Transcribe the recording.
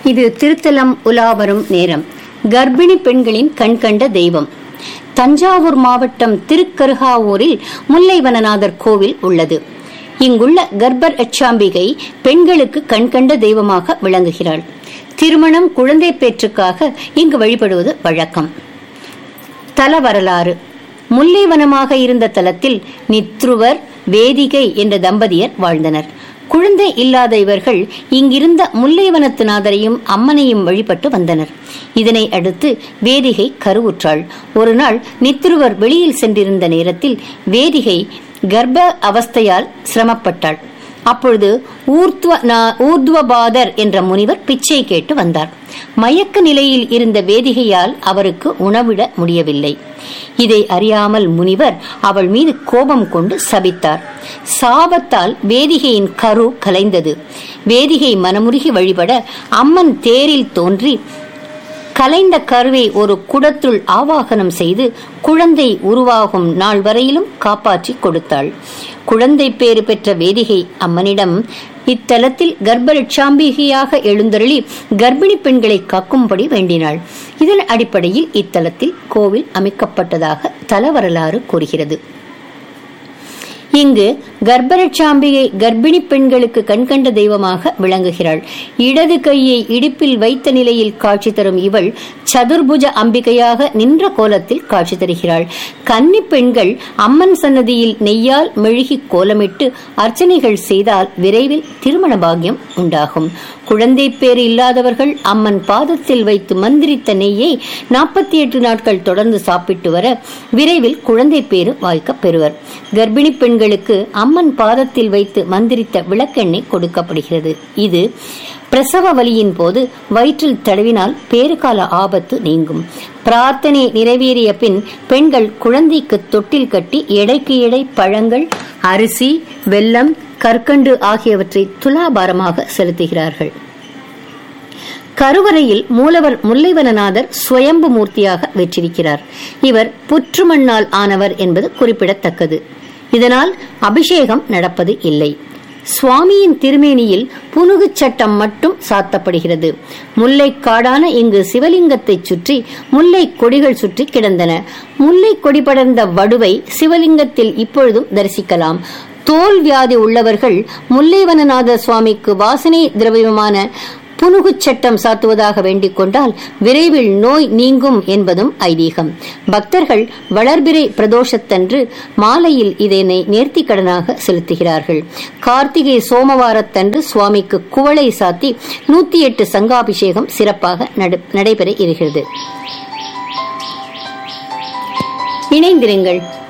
இது திருத்தலம் உலாவரும் நேரம் கர்ப்பிணி பெண்களின் கண்கண்ட தெய்வம் தஞ்சாவூர் மாவட்டம் திருக்கருகாவூரில் முல்லைவனநாதர் கோவில் உள்ளது இங்குள்ள கர்ப்பர் அச்சாம்பிகை பெண்களுக்கு கண்கண்ட தெய்வமாக விளங்குகிறாள் திருமணம் குழந்தை பேற்றுக்காக இங்கு வழிபடுவது வழக்கம் தல வரலாறு முல்லைவனமாக இருந்த தலத்தில் நித்ருவர் வேதிகை என்ற தம்பதியர் வாழ்ந்தனர் குழந்தை இல்லாத இவர்கள் இங்கிருந்த முல்லைவனத்துநாதரையும் அம்மனையும் வழிபட்டு வந்தனர் இதனை அடுத்து வேதிகை கருவுற்றாள் ஒரு நாள் நித்ருவர் வெளியில் சென்றிருந்த நேரத்தில் வேதிகை கர்ப்ப அவஸ்தையால் சிரமப்பட்டாள் அப்பொழுது ஊர்த்வ ஊர்துவபாதர் என்ற முனிவர் பிச்சை கேட்டு வந்தார் மயக்க நிலையில் இருந்த வேதிகையால் அவருக்கு உணவிட முடியவில்லை இதை அறியாமல் முனிவர் அவள் மீது கோபம் கொண்டு சபித்தார் சாபத்தால் வேதிகையின் கரு கலைந்தது வேதிகை மனமுருகி வழிபட அம்மன் தேரில் தோன்றி கலைந்த கருவை ஒரு குடத்துள் ஆவாகனம் செய்து குழந்தை உருவாகும் நாள் வரையிலும் காப்பாற்றி கொடுத்தாள் குழந்தை பேறு பெற்ற வேதிகை அம்மனிடம் இத்தலத்தில் கர்ப்பரட்சாம்பிகையாக எழுந்தருளி கர்ப்பிணி பெண்களை காக்கும்படி வேண்டினாள் இதன் அடிப்படையில் இத்தலத்தில் கோவில் அமைக்கப்பட்டதாக தல வரலாறு கூறுகிறது இங்கு கர்ப்பரட்சாம்பிகை கர்ப்பிணி பெண்களுக்கு கண்கண்ட தெய்வமாக விளங்குகிறாள் இடது கையை இடுப்பில் வைத்த நிலையில் காட்சி தரும் இவள் சதுர்புஜ அம்பிகையாக நின்ற கோலத்தில் காட்சி தருகிறாள் கன்னி பெண்கள் அம்மன் சன்னதியில் நெய்யால் மெழுகி கோலமிட்டு அர்ச்சனைகள் செய்தால் விரைவில் திருமண பாக்கியம் உண்டாகும் குழந்தை பேறு இல்லாதவர்கள் அம்மன் பாதத்தில் வைத்து மந்திரித்த நெய்யை நாற்பத்தி எட்டு நாட்கள் தொடர்ந்து சாப்பிட்டு வர விரைவில் குழந்தை பேறு வாய்க்க பெறுவர் கர்ப்பிணி பெண்களுக்கு அம்மன் பாதத்தில் வைத்து மந்திரித்த விளக்கெண்ணெய் கொடுக்கப்படுகிறது இது பிரசவ வலியின் போது வயிற்றில் தடவினால் பேறுகால ஆபத்து நீங்கும் பிரார்த்தனை நிறைவேறிய பின் பெண்கள் குழந்தைக்கு தொட்டில் கட்டி எடைக்கு எடை பழங்கள் அரிசி வெல்லம் கற்கண்டு ஆகியவற்றை துலாபாரமாக செலுத்துகிறார்கள் கருவறையில் மூலவர் முல்லைவனநாதர் சுயம்பு மூர்த்தியாக வெற்றிருக்கிறார் இவர் புற்றுமண்ணால் ஆனவர் என்பது குறிப்பிடத்தக்கது இதனால் அபிஷேகம் நடப்பது இல்லை சுவாமியின் திருமேனியில் புனுகு சட்டம் மட்டும் சாத்தப்படுகிறது முல்லை காடான இங்கு சிவலிங்கத்தை சுற்றி முல்லை கொடிகள் சுற்றி கிடந்தன முல்லை கொடி படர்ந்த வடுவை சிவலிங்கத்தில் இப்பொழுதும் தரிசிக்கலாம் தோல் வியாதி உள்ளவர்கள் முல்லைவனநாத சுவாமிக்கு வாசனை திரவியமான புனுகு சட்டம் சாத்துவதாக வேண்டிக் கொண்டால் விரைவில் நோய் நீங்கும் என்பதும் ஐதீகம் பக்தர்கள் வளர்பிறை பிரதோஷத்தன்று மாலையில் இதனை நேர்த்திக்கடனாக செலுத்துகிறார்கள் கார்த்திகை சோமவாரத்தன்று சுவாமிக்கு குவளை சாத்தி நூத்தி எட்டு சங்காபிஷேகம் சிறப்பாக நடைபெற இருக்கிறது இணைந்திருங்கள்